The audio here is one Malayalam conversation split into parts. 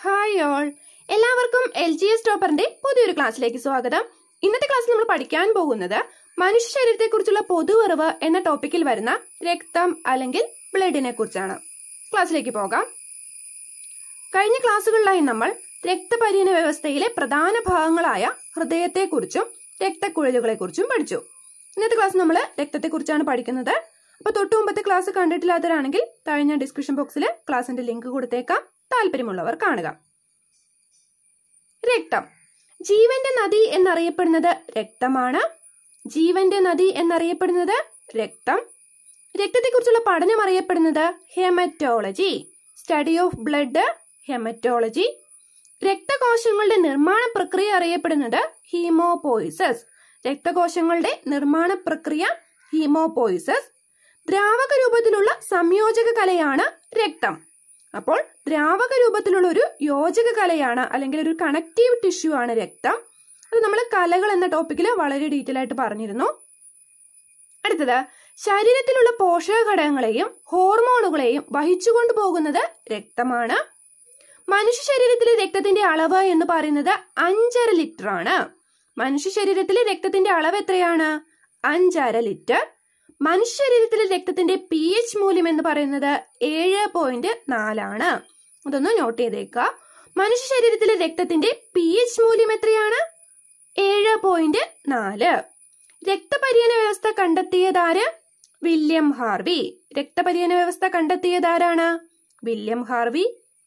ഹായ് ഓൾ എല്ലാവർക്കും എൽ ജി എസ് ടോപ്പറിന്റെ പുതിയൊരു ക്ലാസ്സിലേക്ക് സ്വാഗതം ഇന്നത്തെ ക്ലാസ്സിൽ നമ്മൾ പഠിക്കാൻ പോകുന്നത് മനുഷ്യ ശരീരത്തെക്കുറിച്ചുള്ള പൊതു അറിവ് എന്ന ടോപ്പിക്കിൽ വരുന്ന രക്തം അല്ലെങ്കിൽ ബ്ലഡിനെ കുറിച്ചാണ് ക്ലാസ്സിലേക്ക് പോകാം കഴിഞ്ഞ ക്ലാസ്സുകളിലായി നമ്മൾ രക്തപര്യന വ്യവസ്ഥയിലെ പ്രധാന ഭാഗങ്ങളായ ഹൃദയത്തെക്കുറിച്ചും രക്തക്കുഴലുകളെക്കുറിച്ചും പഠിച്ചു ഇന്നത്തെ ക്ലാസ് നമ്മൾ രക്തത്തെക്കുറിച്ചാണ് പഠിക്കുന്നത് അപ്പൊ തൊട്ടു മുമ്പത്തെ ക്ലാസ് കണ്ടിട്ടില്ലാത്തവരാണെങ്കിൽ താഴെ ഞാൻ ഡിസ്ക്രിപ്ഷൻ ബോക്സിൽ ക്ലാസിന്റെ ലിങ്ക് കൊടുത്തേക്കാം താല്പര്യമുള്ളവർ കാണുക രക്തം ജീവന്റെ നദി എന്നറിയപ്പെടുന്നത് രക്തമാണ് ജീവന്റെ നദി എന്നറിയപ്പെടുന്നത് രക്തം രക്തത്തെക്കുറിച്ചുള്ള പഠനം അറിയപ്പെടുന്നത് haematology study of blood haematology രക്തകോശങ്ങളുടെ നിർമ്മാണ പ്രക്രിയ അറിയപ്പെടുന്നത് ഹീമോപോയിസസ് രക്തകോശങ്ങളുടെ നിർമ്മാണ പ്രക്രിയ ഹീമോപോയിസസ് ദ്രാവക രൂപത്തിലുള്ള സംയോജക കലയാണ് രക്തം അപ്പോൾ ദ്രാവക രൂപത്തിലുള്ള ഒരു യോജക കലയാണ് അല്ലെങ്കിൽ ഒരു കണക്റ്റീവ് ടിഷ്യൂ ആണ് രക്തം അത് നമ്മൾ കലകൾ എന്ന ടോപ്പിക്കിൽ വളരെ ഡീറ്റെയിൽ ആയിട്ട് പറഞ്ഞിരുന്നു അടുത്തത് ശരീരത്തിലുള്ള പോഷക ഘടകങ്ങളെയും ഹോർമോണുകളെയും വഹിച്ചുകൊണ്ടു പോകുന്നത് രക്തമാണ് മനുഷ്യ ശരീരത്തിലെ രക്തത്തിന്റെ അളവ് എന്ന് പറയുന്നത് അഞ്ചര ലിറ്റർ ആണ് മനുഷ്യ ശരീരത്തിലെ രക്തത്തിന്റെ അളവ് എത്രയാണ് അഞ്ചര ലിറ്റർ മനുഷ്യ ശരീരത്തിലെ രക്തത്തിന്റെ പി എച്ച് മൂല്യം എന്ന് പറയുന്നത് ഏഴ് പോയിന്റ് നാലാണ് അതൊന്ന് നോട്ട് ചെയ്തേക്കുക മനുഷ്യ ശരീരത്തിലെ രക്തത്തിന്റെ പി എച്ച് മൂല്യം എത്രയാണ് ഏഴ് പോയിന്റ് നാല് രക്തപര്യന വ്യവസ്ഥ കണ്ടെത്തിയതാര് വില്യം ഹാർവി രക്തപര്യന വ്യവസ്ഥ കണ്ടെത്തിയതാരാണ് വില്യം ഹാർവി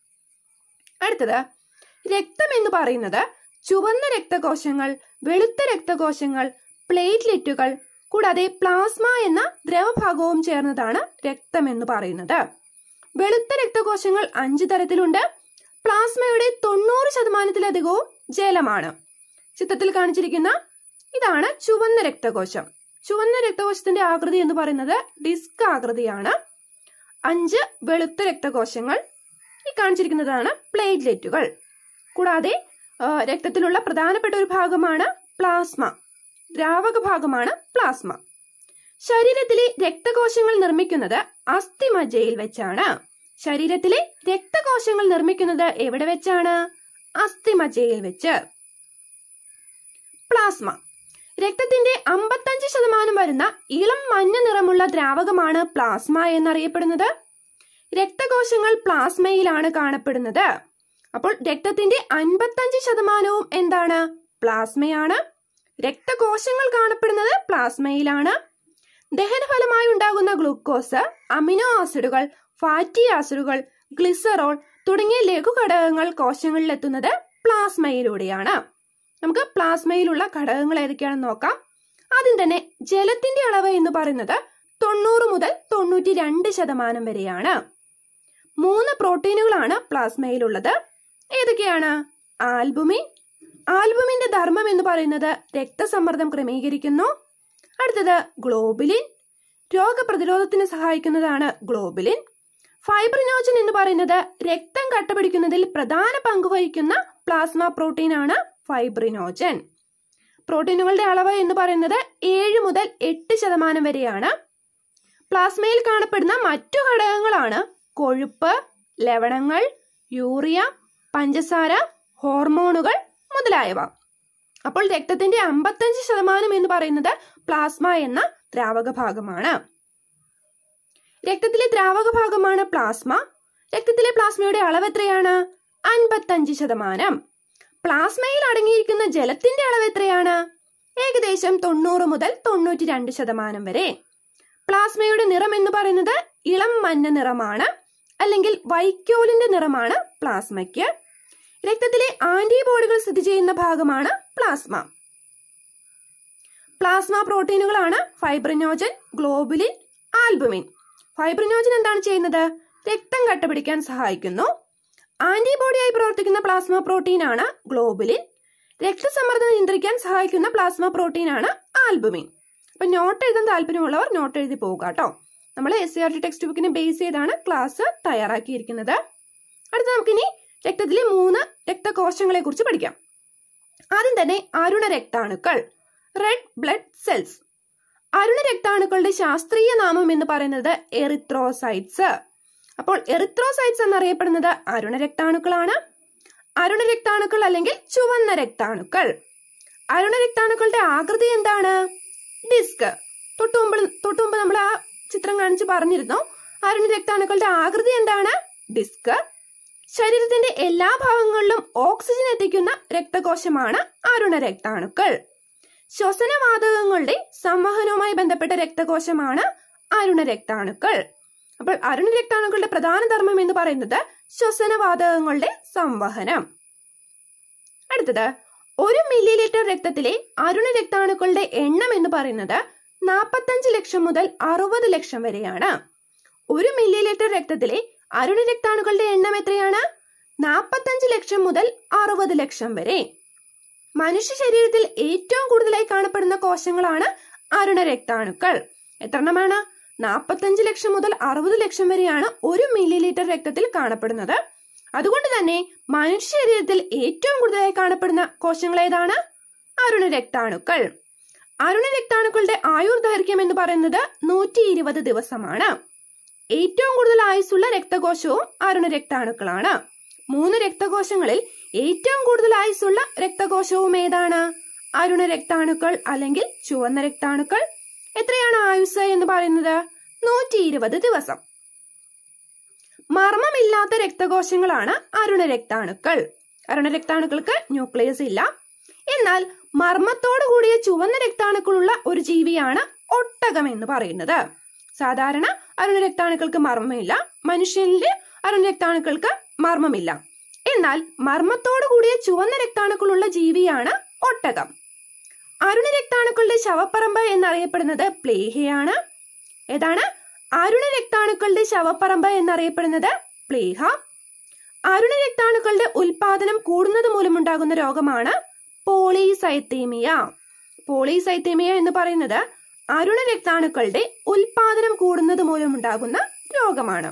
അടുത്തത് രക്തം എന്ന് പറയുന്നത് ചുവന്ന രക്തകോശങ്ങൾ വെളുത്ത രക്തകോശങ്ങൾ പ്ലേറ്റ്ലെറ്റുകൾ കൂടാതെ പ്ലാസ്മ എന്ന ദ്രവഭാഗവും ചേർന്നതാണ് രക്തം എന്ന് പറയുന്നത് വെളുത്ത രക്തകോശങ്ങൾ അഞ്ച് തരത്തിലുണ്ട് പ്ലാസ്മയുടെ തൊണ്ണൂറ് ശതമാനത്തിലധികവും ജലമാണ് ചിത്രത്തിൽ കാണിച്ചിരിക്കുന്ന ഇതാണ് ചുവന്ന രക്തകോശം ചുവന്ന രക്തകോശത്തിന്റെ ആകൃതി എന്ന് പറയുന്നത് ഡിസ്ക് ആകൃതിയാണ് അഞ്ച് വെളുത്ത രക്തകോശങ്ങൾ ഈ കാണിച്ചിരിക്കുന്നതാണ് പ്ലേറ്റ്ലെറ്റുകൾ കൂടാതെ ആ, രക്തത്തിലുള്ള പ്രധാനപ്പെട്ട ഒരു ഭാഗമാണ് പ്ലാസ്മ ദ്രാവക ഭാഗമാണ് പ്ലാസ്മ ശരീരത്തിലെ രക്തകോശങ്ങൾ നിർമ്മിക്കുന്നത് അസ്ഥിമജ്ജയിൽ വെച്ചാണ് ശരീരത്തിലെ രക്തകോശങ്ങൾ നിർമ്മിക്കുന്നത് എവിടെ വെച്ചാണ് അസ്ഥിമജ്ജയിൽ വെച്ച് പ്ലാസ്മ രക്തത്തിന്റെ അമ്പത്തഞ്ച് ശതമാനം വരുന്ന ഇളം മഞ്ഞ നിറമുള്ള ദ്രാവകമാണ് പ്ലാസ്മ എന്നറിയപ്പെടുന്നത് രക്തകോശങ്ങൾ പ്ലാസ്മയിലാണ് കാണപ്പെടുന്നത് അപ്പോൾ രക്തത്തിന്റെ അൻപത്തഞ്ച് ശതമാനവും എന്താണ് പ്ലാസ്മയാണ് രക്തകോശങ്ങൾ കാണപ്പെടുന്നത് പ്ലാസ്മയിലാണ് ദഹനഫലമായി ഉണ്ടാകുന്ന ഗ്ലൂക്കോസ് അമിനോ ആസിഡുകൾ ഫാറ്റി ആസിഡുകൾ ഗ്ലിസറോൾ തുടങ്ങിയ ലഘുഘടകങ്ങൾ കോശങ്ങളിൽ എത്തുന്നത് പ്ലാസ്മയിലൂടെയാണ് നമുക്ക് പ്ലാസ്മയിലുള്ള ഘടകങ്ങൾ ഏതൊക്കെയാണെന്ന് നോക്കാം ആദ്യം തന്നെ ജലത്തിന്റെ അളവ് എന്ന് പറയുന്നത് തൊണ്ണൂറ് മുതൽ തൊണ്ണൂറ്റി രണ്ട് ശതമാനം വരെയാണ് മൂന്ന് പ്രോട്ടീനുകളാണ് പ്ലാസ്മയിലുള്ളത് ഏതൊക്കെയാണ് ആൽബുമിൻ ആൽബുമിന്റെ ധർമ്മം എന്ന് പറയുന്നത് രക്തസമ്മർദ്ദം ക്രമീകരിക്കുന്നു അടുത്തത് ഗ്ലോബുലിൻ രോഗപ്രതിരോധത്തിന് സഹായിക്കുന്നതാണ് ഗ്ലോബുലിൻ ഫൈബ്രിനോജൻ എന്ന് പറയുന്നത് രക്തം കട്ടപിടിക്കുന്നതിൽ പ്രധാന പങ്ക് വഹിക്കുന്ന പ്ലാസ്മ പ്രോട്ടീനാണ് ഫൈബ്രിനോജൻ പ്രോട്ടീനുകളുടെ അളവ് എന്ന് പറയുന്നത് ഏഴ് മുതൽ എട്ട് ശതമാനം വരെയാണ് പ്ലാസ്മയിൽ കാണപ്പെടുന്ന മറ്റു ഘടകങ്ങളാണ് കൊഴുപ്പ് ലവണങ്ങൾ യൂറിയ പഞ്ചസാര ഹോർമോണുകൾ മുതലായവ അപ്പോൾ രക്തത്തിന്റെ അമ്പത്തഞ്ച് ശതമാനം എന്ന് പറയുന്നത് പ്ലാസ്മ എന്ന ദ്രാവക ഭാഗമാണ് രക്തത്തിലെ ദ്രാവക ഭാഗമാണ് പ്ലാസ്മ രക്തത്തിലെ പ്ലാസ്മയുടെ അളവ് എത്രയാണ് അൻപത്തഞ്ച് ശതമാനം പ്ലാസ്മയിൽ അടങ്ങിയിരിക്കുന്ന ജലത്തിന്റെ അളവ് എത്രയാണ് ഏകദേശം തൊണ്ണൂറ് മുതൽ തൊണ്ണൂറ്റി രണ്ട് ശതമാനം വരെ പ്ലാസ്മയുടെ നിറം എന്ന് പറയുന്നത് ഇളം മഞ്ഞ നിറമാണ് അല്ലെങ്കിൽ വൈക്കോലിന്റെ നിറമാണ് പ്ലാസ്മയ്ക്ക് രക്തത്തിലെ ആന്റിബോഡികൾ സ്ഥിതി ചെയ്യുന്ന ഭാഗമാണ് പ്ലാസ്മ പ്ലാസ്മ പ്രോട്ടീനുകളാണ് ഫൈബ്രിനോജൻ ഗ്ലോബുലിൻ ആൽബുമിൻ ഫൈബ്രിനോജൻ എന്താണ് ചെയ്യുന്നത് രക്തം കട്ടപിടിക്കാൻ സഹായിക്കുന്നു ആന്റിബോഡിയായി പ്രവർത്തിക്കുന്ന പ്ലാസ്മ പ്രോട്ടീനാണ് ഗ്ലോബുലിൻ രക്തസമ്മർദ്ദം നിയന്ത്രിക്കാൻ സഹായിക്കുന്ന പ്ലാസ്മ പ്രോട്ടീനാണ് ആൽബുമിൻ അപ്പൊ നോട്ട് എഴുതാൻ താല്പര്യമുള്ളവർ നോട്ട് എഴുതി പോവുക കേട്ടോ നമ്മൾ S C R T text ബുക്കിനെ ബേസ് ചെയ്താണ് ക്ലാസ് തയ്യാറാക്കിയിരിക്കുന്നത് അടുത്ത നമുക്കിനി രക്തത്തിലെ മൂന്ന് രക്തകോശങ്ങളെ കുറിച്ച് പഠിക്കാം ആദ്യം തന്നെ അരുണ രക്താണുക്കൾ റെഡ് ബ്ലഡ് സെൽസ് അരുണ രക്താണുക്കളുടെ ശാസ്ത്രീയ നാമം എന്ന് പറയുന്നത് എറിത്രോസൈറ്റ്സ് അപ്പോൾ എറിത്രോസൈറ്റ്സ് എന്നറിയപ്പെടുന്നത് അരുണ രക്താണുക്കളാണ് അരുണ രക്താണുക്കൾ അല്ലെങ്കിൽ ചുവന്ന രക്താണുക്കൾ അരുണ രക്താണുക്കളുടെ ആകൃതി എന്താണ് ഡിസ്ക് തൊട്ടുമുമ്പ് തൊട്ടുമുമ്പ് നമ്മൾ ആ ചിത്രം കാണിച്ച് പറഞ്ഞിരുന്നു അരുണ രക്താണുക്കളുടെ ആകൃതി എന്താണ് ഡിസ്ക് ശരീരത്തിന്റെ എല്ലാ ഭാഗങ്ങളിലും ഓക്സിജൻ എത്തിക്കുന്ന രക്തകോശമാണ് അരുണ രക്താണുക്കൾ ശ്വസനവാതകങ്ങളുടെ സംവഹനവുമായി ബന്ധപ്പെട്ട രക്തകോശമാണ് അരുണ രക്താണുക്കൾ അപ്പോൾ അരുണ രക്താണുക്കളുടെ പ്രധാന ധർമ്മം എന്ന് പറയുന്നത് ശ്വസനവാതകങ്ങളുടെ സംവഹനം അടുത്തത് ഒരു മില്ലി ലിറ്റർ രക്തത്തിലെ അരുണ രക്താണുക്കളുടെ എണ്ണം എന്ന് പറയുന്നത് നാൽപ്പത്തഞ്ച് ലക്ഷം മുതൽ അറുപത് ലക്ഷം വരെയാണ് ഒരു മില്ലി ലിറ്റർ രക്തത്തിലെ അരുണ രക്താണുക്കളുടെ എണ്ണം എത്രയാണ് നാൽപ്പത്തഞ്ച് ലക്ഷം മുതൽ അറുപത് ലക്ഷം വരെ മനുഷ്യ ശരീരത്തിൽ ഏറ്റവും കൂടുതലായി കാണപ്പെടുന്ന കോശങ്ങളാണ് അരുണ രക്താണുക്കൾ എത്രണ്ണമാണ് നാൽപ്പത്തഞ്ച് ലക്ഷം മുതൽ അറുപത് ലക്ഷം വരെയാണ് ഒരു മില്ലി ലിറ്റർ രക്തത്തിൽ കാണപ്പെടുന്നത് അതുകൊണ്ട് തന്നെ മനുഷ്യ ശരീരത്തിൽ ഏറ്റവും കൂടുതലായി കാണപ്പെടുന്ന കോശങ്ങൾ ഏതാണ് അരുണ രക്താണുക്കൾ അരുണ രക്താണുക്കളുടെ ആയുർ ദൈർഘ്യം എന്ന് പറയുന്നത് നൂറ്റി ഇരുപത് ദിവസമാണ് ഏറ്റവും കൂടുതൽ ആയുസ്സുള്ള രക്തകോശവും അരുണ രക്താണുക്കളാണ് മൂന്ന് രക്തകോശങ്ങളിൽ ഏറ്റവും കൂടുതൽ ആയുസ്സുള്ള രക്തകോശവും ഏതാണ് അരുണ രക്താണുക്കൾ അല്ലെങ്കിൽ ചുവന്ന രക്താണുക്കൾ എത്രയാണ് ആയുസ് എന്ന് പറയുന്നത് നൂറ്റി ഇരുപത് ദിവസം മർമ്മമില്ലാത്ത രക്തകോശങ്ങളാണ് അരുണ രക്താണുക്കൾ അരുണ രക്താണുക്കൾക്ക് ന്യൂക്ലിയസ് ഇല്ല എന്നാൽ മർമ്മത്തോടു കൂടിയ ചുവന്ന രക്താണുക്കളുള്ള ഒരു ജീവിയാണ് ഒട്ടകം എന്ന് പറയുന്നത് സാധാരണ അരുണ രക്താണുക്കൾക്ക് മർമ്മമില്ല മനുഷ്യനിലെ അരുണ രക്താണുക്കൾക്ക് മർമ്മമില്ല എന്നാൽ മർമ്മത്തോടു കൂടിയ ചുവന്ന രക്താണുക്കളുള്ള ജീവിയാണ് ഒട്ടകം അരുണ രക്താണുക്കളുടെ ശവപ്പറമ്പ് എന്നറിയപ്പെടുന്നത് പ്ലേഹയാണ് ഏതാണ് അരുണ രക്താണുക്കളുടെ ശവപ്പറമ്പ് എന്നറിയപ്പെടുന്നത് പ്ലേഹ അരുണ രക്താണുക്കളുടെ ഉൽപാദനം കൂടുന്നത് മൂലമുണ്ടാകുന്ന രോഗമാണ് പോളിസൈത്തേമിയ പോളിസൈത്തേമിയ എന്ന് പറയുന്നത് അരുണ രക്താണുക്കളുടെ ഉൽപാദനം കൂടുന്നത് മൂലമുണ്ടാകുന്ന രോഗമാണ്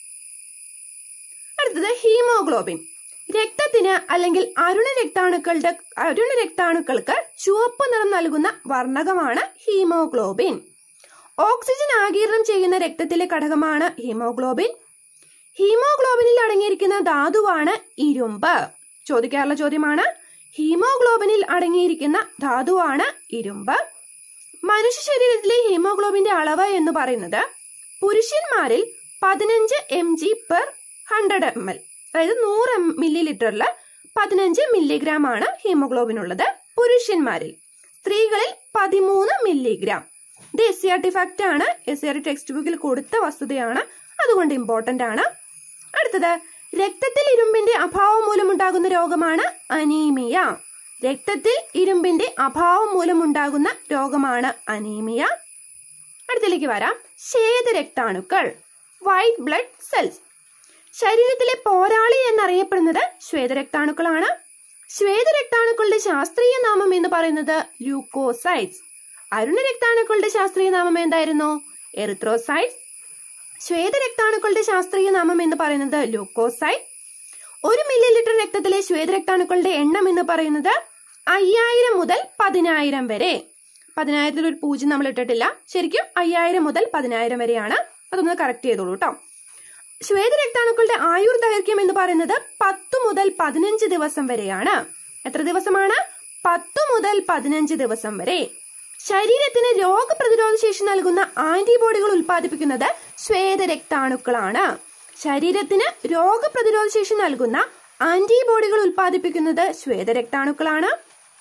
അടുത്തത് ഹീമോഗ്ലോബിൻ രക്തത്തിന് അല്ലെങ്കിൽ അരുണ രക്താണുക്കളുടെ അരുണ രക്താണുക്കൾക്ക് ചുവപ്പ് നിറം നൽകുന്ന വർണ്ണകമാണ് ഹീമോഗ്ലോബിൻ ഓക്സിജൻ ആഗിരണം ചെയ്യുന്ന രക്തത്തിലെ ഘടകമാണ് ഹീമോഗ്ലോബിൻ ഹീമോഗ്ലോബിനിൽ അടങ്ങിയിരിക്കുന്ന ധാതുവാണ് ഇരുമ്പ് ചോദിക്കാറുള്ള ചോദ്യമാണ് ഹീമോഗ്ലോബിനിൽ അടങ്ങിയിരിക്കുന്ന ധാതുവാണ് ഇരുമ്പ് മനുഷ്യ ശരീരത്തിലെ ഹീമോഗ്ലോബിന്റെ അളവ് എന്ന് പറയുന്നത് പുരുഷന്മാരിൽ പതിനഞ്ച് M G per hundred M L അതായത് നൂറ് മില്ലി ലിറ്ററിൽ പതിനഞ്ച് മില്ലിഗ്രാം ആണ് ഹീമോഗ്ലോബിൻ ഉള്ളത് പുരുഷന്മാരിൽ സ്ത്രീകളിൽ പതിമൂന്ന് മില്ലിഗ്രാം ഇത് S C R T fact ആണ് S C R T text ബുക്കിൽ കൊടുത്ത വസ്തുതയാണ് അതുകൊണ്ട് ഇമ്പോർട്ടന്റ് ആണ് അടുത്തത് രക്തത്തിൽ ഇരുമ്പിന്റെ അഭാവം മൂലമുണ്ടാകുന്ന രോഗമാണ് അനീമിയ രക്തത്തിൽ ഇരുമ്പിന്റെ അഭാവം മൂലമുണ്ടാകുന്ന രോഗമാണ് അനീമിയ അടുത്തിലേക്ക് വരാം ശ്വേതരക്താണുക്കൾ വൈറ്റ് ബ്ലഡ് സെൽസ് ശരീരത്തിലെ പോരാളി എന്നറിയപ്പെടുന്നത് ശ്വേതരക്താണുക്കളാണ് ശ്വേതരക്താണുക്കളുടെ ശാസ്ത്രീയ നാമം എന്ന് പറയുന്നത് ല്യൂക്കോസൈറ്റ്സ് അരുണ രക്താണുക്കളുടെ ശാസ്ത്രീയ നാമം എന്തായിരുന്നു എറിത്രോസൈറ്റ്സ് ശ്വേതരക്താണുക്കളുടെ ശാസ്ത്രീയ നാമം എന്ന് പറയുന്നത് ല്യൂക്കോസൈറ്റ് ഒരു മില്ലി ലിറ്റർ രക്തത്തിലെ ശ്വേതരക്താണുക്കളുടെ എണ്ണം എന്ന് പറയുന്നത് അയ്യായിരം മുതൽ പതിനായിരം വരെ പതിനായിരത്തിൽ ഒരു പൂജ്യം നമ്മൾ ഇട്ടിട്ടില്ല ശരിക്കും അയ്യായിരം മുതൽ പതിനായിരം വരെയാണ് അതൊന്ന് കറക്റ്റ് ചെയ്തോളൂ കേട്ടോ ശ്വേതരക്താണുക്കളുടെ ആയുർ ദൈർഘ്യം എന്ന് പറയുന്നത് പത്ത് മുതൽ പതിനഞ്ച് ദിവസം വരെയാണ് എത്ര ദിവസമാണ് പത്ത് മുതൽ പതിനഞ്ച് ദിവസം വരെ ശരീരത്തിന് രോഗപ്രതിരോധ ശേഷി നൽകുന്ന ആന്റിബോഡികൾ ഉൽപ്പാദിപ്പിക്കുന്നത് ശ്വേതരക്താണുക്കളാണ് ശരീരത്തിന് രോഗപ്രതിരോധ ശേഷി നൽകുന്ന ആന്റിബോഡികൾ ഉൽപ്പാദിപ്പിക്കുന്നത് ശ്വേതരക്താണുക്കളാണ്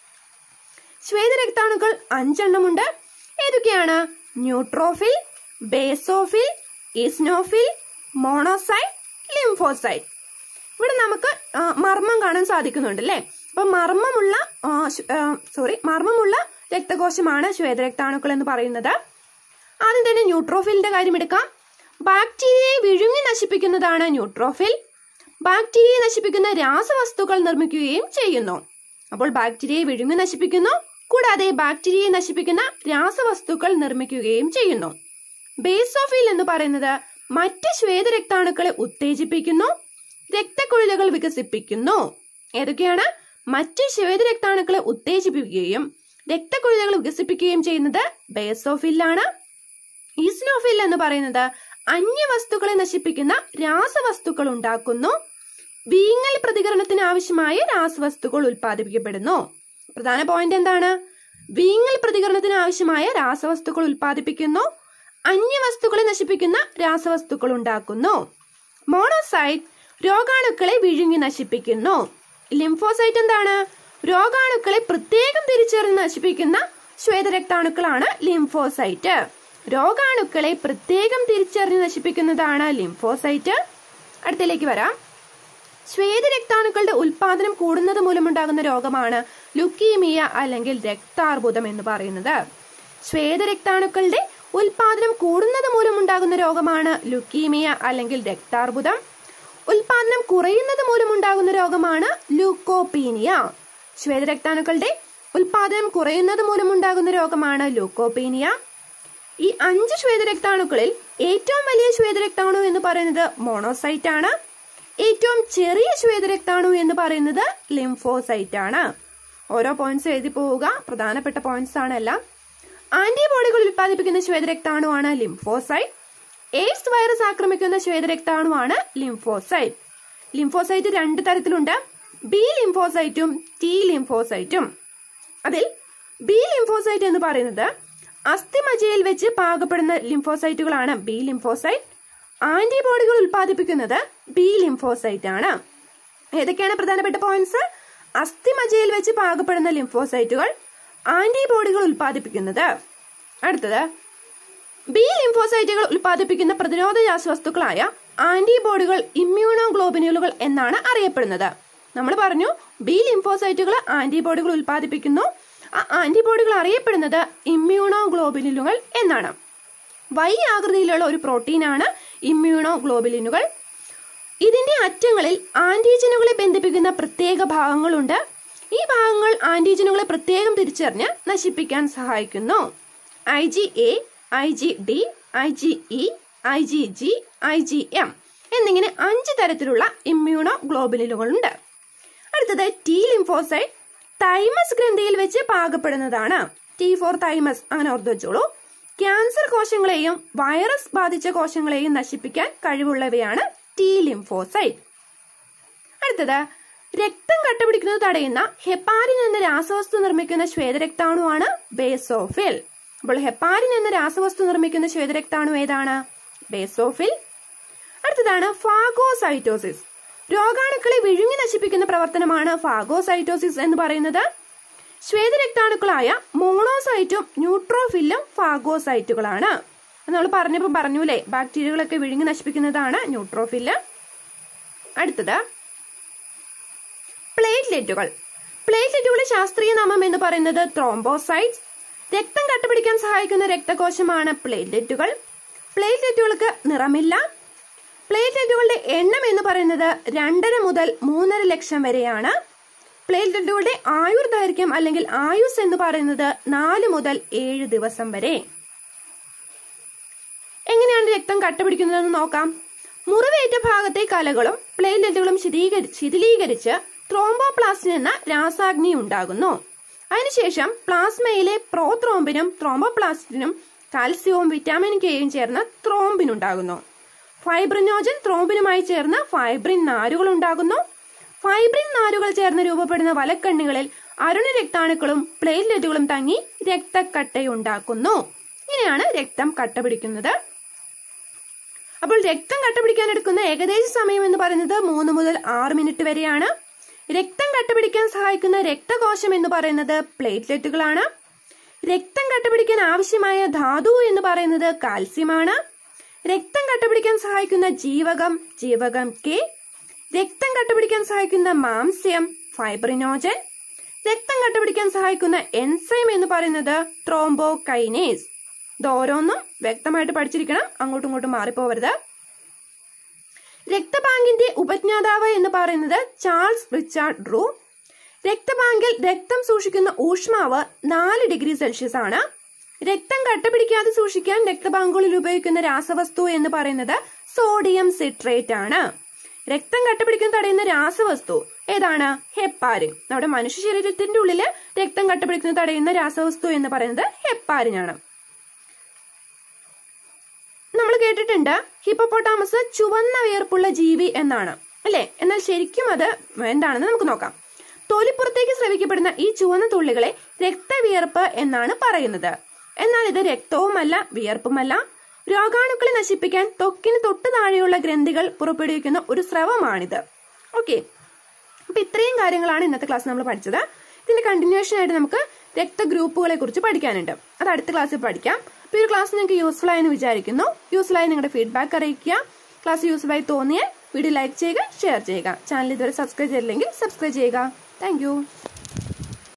ശ്വേതരക്താണുക്കൾ അഞ്ചെണ്ണമുണ്ട് ഏതൊക്കെയാണ് neutrophil basophil eosinophil monocyte lymphocyte ഇവിടെ നമുക്ക് ആ, മർമ്മം കാണാൻ സാധിക്കുന്നുണ്ട് അല്ലേ അപ്പൊ മർമ്മമുള്ള സോറി മർമ്മമുള്ള രക്തകോശമാണ് ശ്വേതരക്താണുക്കൾ എന്ന് പറയുന്നത് ആദ്യം തന്നെ ന്യൂട്രോഫിലിന്റെ കാര്യം എടുക്കാം ബാക്ടീരിയയെ വിഴുങ്ങി നശിപ്പിക്കുന്നതാണ് ന്യൂട്രോഫിൽ ബാക്ടീരിയയെ നശിപ്പിക്കുന്ന രാസവസ്തുക്കൾ നിർമ്മിക്കുകയും ചെയ്യുന്നു അപ്പോൾ ബാക്ടീരിയയെ വിഴുങ്ങി നശിപ്പിക്കുന്നു കൂടാതെ ബാക്ടീരിയയെ നശിപ്പിക്കുന്ന രാസവസ്തുക്കൾ നിർമ്മിക്കുകയും ചെയ്യുന്നു ബേസോഫിൽ എന്ന് പറയുന്നത് മറ്റ് ശ്വേതരക്താണുക്കളെ ഉത്തേജിപ്പിക്കുന്നു രക്തക്കുഴലുകൾ വികസിപ്പിക്കുന്നു ഏതൊക്കെയാണ് മറ്റ് ശ്വേതരക്താണുക്കളെ ഉത്തേജിപ്പിക്കുകയും രക്തക്കുഴലുകൾ വികസിപ്പിക്കുകയും ചെയ്യുന്നത് ബേസോഫില്ലാണ് ഈസ്നോഫിൽ എന്ന് പറയുന്നത് അന്യവസ്തുക്കളെ നശിപ്പിക്കുന്ന രാസവസ്തുക്കൾ ഉണ്ടാക്കുന്നു വീങ്ങൽ പ്രതികരണത്തിന് ആവശ്യമായ രാസവസ്തുക്കൾ ഉൽപ്പാദിപ്പിക്കപ്പെടുന്നു പ്രധാന പോയിന്റ് എന്താണ് വീങ്ങൽ പ്രതികരണത്തിന് ആവശ്യമായ രാസവസ്തുക്കൾ ഉൽപ്പാദിപ്പിക്കുന്നു അന്യവസ്തുക്കളെ നശിപ്പിക്കുന്ന രാസവസ്തുക്കൾ ഉണ്ടാക്കുന്നു മോണോസൈറ്റ് രോഗാണുക്കളെ വിഴുങ്ങി നശിപ്പിക്കുന്നു ലിംഫോസൈറ്റ് എന്താണ് രോഗാണുക്കളെ പ്രത്യേകം തിരിച്ചറിഞ്ഞ് നശിപ്പിക്കുന്ന ശ്വേതരക്താണുക്കളാണ് ലിംഫോസൈറ്റ് രോഗാണുക്കളെ പ്രത്യേകം തിരിച്ചറിഞ്ഞ് നശിപ്പിക്കുന്നതാണ് ലിംഫോസൈറ്റ് അടുത്തിലേക്ക് വരാം ശ്വേതരക്താണുക്കളുടെ ഉൽപാദനം കൂടുന്നത് മൂലമുണ്ടാകുന്ന രോഗമാണ് ലുക്കീമിയ അല്ലെങ്കിൽ രക്താർബുദം എന്ന് പറയുന്നത് ശ്വേതരക്താണുക്കളുടെ ഉൽപാദനം കൂടുന്നത് മൂലമുണ്ടാകുന്ന രോഗമാണ് ലുക്കീമിയ അല്ലെങ്കിൽ രക്താർബുദം ഉൽപാദനം കുറയുന്നത് മൂലമുണ്ടാകുന്ന രോഗമാണ് ലൂക്കോപീനിയ ശ്വേതരക്താണുക്കളുടെ ഉൽപാദനം കുറയുന്നത് മൂലമുണ്ടാകുന്ന രോഗമാണ് ലൂക്കോപീനിയ ഈ അഞ്ച് ശ്വേതരക്താണുക്കളിൽ ഏറ്റവും വലിയ ശ്വേതരക്താണു എന്ന് പറയുന്നത് മോണോസൈറ്റ് ആണ് ഏറ്റവും ചെറിയ ശ്വേതരക്താണു എന്ന് പറയുന്നത് ലിംഫോസൈറ്റ് ആണ് ഓരോ പോയിന്റ്സ് എഴുതി പോവുക പ്രധാനപ്പെട്ട പോയിന്റ്സ് ആണ് എല്ലാം ആന്റിബോഡികൾ ഉൽപ്പാദിപ്പിക്കുന്ന ശ്വേതരക്താണുവാണ് ലിംഫോസൈറ്റ് എയ്ഡ്സ് വൈറസ് ആക്രമിക്കുന്ന ശ്വേതരക്താണുവാണ് ലിംഫോസൈറ്റ് ലിംഫോസൈറ്റ് രണ്ട് തരത്തിലുണ്ട് ബി ലിംഫോസൈറ്റും ടി ലിംഫോസൈറ്റും അതിൽ ബി ലിംഫോസൈറ്റ് എന്ന് പറയുന്നത് അസ്ഥിമജ്ജയിൽ വെച്ച് പാകപ്പെടുന്ന ലിംഫോസൈറ്റുകളാണ് ബി ലിംഫോസൈറ്റ് ആന്റിബോഡികൾ ഉൽപ്പാദിപ്പിക്കുന്നത് ബി ലിംഫോസൈറ്റ് ആണ് ഏതൊക്കെയാണ് പ്രധാനപ്പെട്ട പോയിന്റ്സ് അസ്ഥിമജ്ജയിൽ വെച്ച് പാകപ്പെടുന്ന ലിംഫോസൈറ്റുകൾ ആന്റിബോഡികൾ ഉൽപ്പാദിപ്പിക്കുന്നത് അടുത്തത് ബി ലിംഫോസൈറ്റുകൾ ഉൽപ്പാദിപ്പിക്കുന്ന പ്രതിരോധ രാസവസ്തുക്കളായ ആന്റിബോഡികൾ ഇമ്മ്യൂണോഗ്ലോബിനുലുകൾ എന്നാണ് അറിയപ്പെടുന്നത് നമ്മൾ പറഞ്ഞു ബി ലിംഫോസൈറ്റുകൾ ആന്റിബോഡികൾ ഉൽപ്പാദിപ്പിക്കുന്നു ആ ആന്റിബോഡികൾ അറിയപ്പെടുന്നത് ഇമ്മ്യൂണോഗ്ലോബിനുലുകൾ എന്നാണ് വൈ ആകൃതിയിലുള്ള ഒരു പ്രോട്ടീനാണ് ഇമ്മ്യൂണോഗ്ലോബിലിനുകൾ ഇതിന്റെ അറ്റങ്ങളിൽ ആന്റിജനുകളെ ബന്ധിപ്പിക്കുന്ന പ്രത്യേക ഭാഗങ്ങളുണ്ട് ഈ ഭാഗങ്ങൾ ആന്റിജനുകളെ പ്രത്യേകം തിരിച്ചറിഞ്ഞ് നശിപ്പിക്കാൻ സഹായിക്കുന്നു I G A I G D I G E I G G I G M എന്നിങ്ങനെ അഞ്ച് തരത്തിലുള്ള ഇമ്മ്യൂണോ ഗ്ലോബിനുകളുണ്ട് അടുത്തത് ടി ലിംഫോസൈറ്റ് തൈമസ് ഗ്രന്ഥിയിൽ വെച്ച് പാകപ്പെടുന്നതാണ് ടി ഫോർ തൈമസ് അങ്ങനെ ഓർത്തു വെച്ചോളൂ ക്യാൻസർ കോശങ്ങളെയും വൈറസ് ബാധിച്ച കോശങ്ങളെയും നശിപ്പിക്കാൻ കഴിവുള്ളവയാണ് ടി ലിംഫോസൈറ്റ് അടുത്തത് രക്തം കട്ടപിടിക്കുന്നത് തടയുന്ന ഹെപ്പാരിൻ എന്ന രാസവസ്തു നിർമ്മിക്കുന്ന ശ്വേതരക്താണുവാണ് ബേസോഫിൽ അപ്പോൾ ഹെപ്പാരിൻ എന്ന രാസവസ്തു നിർമ്മിക്കുന്ന ശ്വേതരക്താണു ഏതാണ് ബേസോഫിൽ അടുത്തതാണ് ഫാഗോസൈറ്റോസിസ് രോഗാണുക്കളെ വിഴുങ്ങി നശിപ്പിക്കുന്ന പ്രവർത്തനമാണ് ഫാഗോസൈറ്റോസിസ് എന്ന് പറയുന്നത് ശ്വേതരക്താണുക്കളായ മോണോസൈറ്റും ന്യൂട്രോഫില്ലും ഫാഗോസൈറ്റുകളാണ് നമ്മൾ പറഞ്ഞപ്പോൾ പറഞ്ഞൂലേ ബാക്ടീരിയകളൊക്കെ വിഴുങ്ങി നശിപ്പിക്കുന്നതാണ് ന്യൂട്രോഫില്ല് അടുത്തത് പ്ലേറ്റ്ലെറ്റുകൾ പ്ലേറ്റ്ലെറ്റുകളുടെ ശാസ്ത്രീയ നാമം എന്ന് പറയുന്നത് ത്രോംബോസൈറ്റ്സ് രക്തം കട്ടുപിടിക്കാൻ സഹായിക്കുന്ന രക്തകോശമാണ് പ്ലേറ്റ്ലെറ്റുകൾ പ്ലേറ്റ്ലെറ്റുകൾക്ക് നിറമില്ല പ്ലേറ്റ്ലെറ്റുകളുടെ എണ്ണം എന്ന് പറയുന്നത് രണ്ടര മുതൽ മൂന്നര ലക്ഷം വരെയാണ് പ്ലേറ്റ്ലെറ്റുകളുടെ ആയുർദൈർഘ്യം അല്ലെങ്കിൽ ആയുസ് എന്ന് പറയുന്നത് നാല് മുതൽ ഏഴ് ദിവസം വരെ എങ്ങനെയാണ് രക്തം കട്ടപിടിക്കുന്നതെന്ന് നോക്കാം മുറിവേറ്റ ഭാഗത്തെ കലകളും പ്ലേറ്റ്ലെറ്റുകളും ശിഥീകരി ശിഥിലീകരിച്ച് ത്രോംബോപ്ലാസ്റ്റിൻ എന്ന രാസാഗ്നി ഉണ്ടാകുന്നു അതിനുശേഷം പ്ലാസ്മയിലെ പ്രോത്രോംബിനും ത്രോംബോപ്ലാസ്റ്റിനും കാൽസ്യവും വിറ്റാമിൻ കെയും ചേർന്ന ത്രോംബിൻ ഉണ്ടാകുന്നു ഫൈബ്രിനോജൻ ത്രോംബിനുമായി ചേർന്ന് ഫൈബ്രിൻ നാരുകൾ ഉണ്ടാകുന്നു ഫൈബ്രിൻ നാരുകൾ ചേർന്ന് രൂപപ്പെടുന്ന വലക്കണ്ണികളിൽ അരുണ രക്താണുക്കളും പ്ലേറ്റ്ലെറ്റുകളും തങ്ങി രക്തക്കട്ടയുണ്ടാക്കുന്നു ഇങ്ങനെയാണ് രക്തം കട്ടപിടിക്കുന്നത് അപ്പോൾ രക്തം കട്ടപിടിക്കാൻ എടുക്കുന്ന ഏകദേശ സമയം എന്ന് പറയുന്നത് മൂന്ന് മുതൽ ആറ് മിനിറ്റ് വരെയാണ് രക്തം കട്ടപിടിക്കാൻ സഹായിക്കുന്ന രക്തകോശം എന്ന് പറയുന്നത് പ്ലേറ്റ്ലെറ്റുകളാണ് രക്തം കട്ടപിടിക്കാൻ ആവശ്യമായ ധാതു എന്ന് പറയുന്നത് കാൽസ്യമാണ് രക്തം കട്ടപിടിക്കാൻ സഹായിക്കുന്ന ജീവകം ജീവകം കെ രക്തം കട്ടപിടിക്കാൻ സഹായിക്കുന്ന മാംസ്യം ഫൈബ്രിനോജൻ രക്തം കട്ടപിടിക്കാൻ സഹായിക്കുന്ന എൻസൈം എന്ന് പറയുന്നത് ത്രോംബോകൈനേസ് ഇത് ഓരോന്നും വ്യക്തമായിട്ട് പഠിച്ചിരിക്കണം അങ്ങോട്ടും ഇങ്ങോട്ടും മാറിപ്പോവരുത് രക്തബാങ്കിന്റെ ഉപജ്ഞാതാവ് എന്ന് പറയുന്നത് ചാൾസ് റിച്ചാർഡ് ഡ്രൂ രക്തബാങ്കിൽ രക്തം സൂക്ഷിക്കുന്ന ഊഷ്മാവ് നാല് ഡിഗ്രി സെൽഷ്യസ് ആണ് രക്തം കട്ടപിടിക്കാതെ സൂക്ഷിക്കാൻ രക്തബാങ്കുകളിൽ ഉപയോഗിക്കുന്ന രാസവസ്തു എന്ന് പറയുന്നത് സോഡിയം സിട്രേറ്റ് ആണ് രക്തം കട്ടപിടിക്കാൻ തടയുന്ന രാസവസ്തു ഏതാണ് ഹെപ്പാരിൻ നമ്മുടെ മനുഷ്യ ശരീരത്തിന്റെ ഉള്ളില് രക്തം കട്ടപിടിക്കുന്നത് തടയുന്ന രാസവസ്തു എന്ന് പറയുന്നത് ഹെപ്പാരിനാണ് നമ്മൾ കേട്ടിട്ടുണ്ട് ഹിപ്പോപ്പൊട്ടാമസ് ചുവന്ന വിയർപ്പുള്ള ജീവി എന്നാണ് അല്ലേ എന്നാൽ ശരിക്കും അത് എന്താണെന്ന് നമുക്ക് നോക്കാം തൊലിപ്പുറത്തേക്ക് സ്രവിക്കപ്പെടുന്ന ഈ ചുവന്ന തുള്ളികളെ രക്തവിയർപ്പ് എന്നാണ് പറയുന്നത് എന്നാൽ ഇത് രക്തവുമല്ല വിയർപ്പുമല്ല രോഗാണുക്കളെ നശിപ്പിക്കാൻ ത്വക്കിന് തൊട്ട് താഴെയുള്ള ഗ്രന്ഥികൾ പുറപ്പെടുവിക്കുന്ന ഒരു സ്രവമാണിത് ഓക്കെ അപ്പൊ ഇത്രയും കാര്യങ്ങളാണ് ഇന്നത്തെ ക്ലാസ് നമ്മൾ പഠിച്ചത് ഇതിന്റെ കണ്ടിന്യൂഷൻ ആയിട്ട് നമുക്ക് രക്തഗ്രൂപ്പുകളെ കുറിച്ച് പഠിക്കാനുണ്ട് അത് അടുത്ത ക്ലാസ്സിൽ പഠിക്കാം അപ്പോൾ ഈ ഒരു ക്ലാസ് നിങ്ങൾക്ക് യൂസ്ഫുൾ ആയെന്ന് വിചാരിക്കുന്നു യൂസ്ഫുൾ ആയി നിങ്ങളുടെ ഫീഡ്ബാക്ക് അറിയിക്കുക ക്ലാസ് യൂസ്ഫുൾ ആയി തോന്നിയാൽ വീഡിയോ ലൈക്ക് ചെയ്യുക ഷെയർ ചെയ്യുക ചാനൽ ഇതുവരെ സബ്സ്ക്രൈബ് ചെയ്തില്ലെങ്കിൽ സബ്സ്ക്രൈബ് ചെയ്യുക താങ്ക്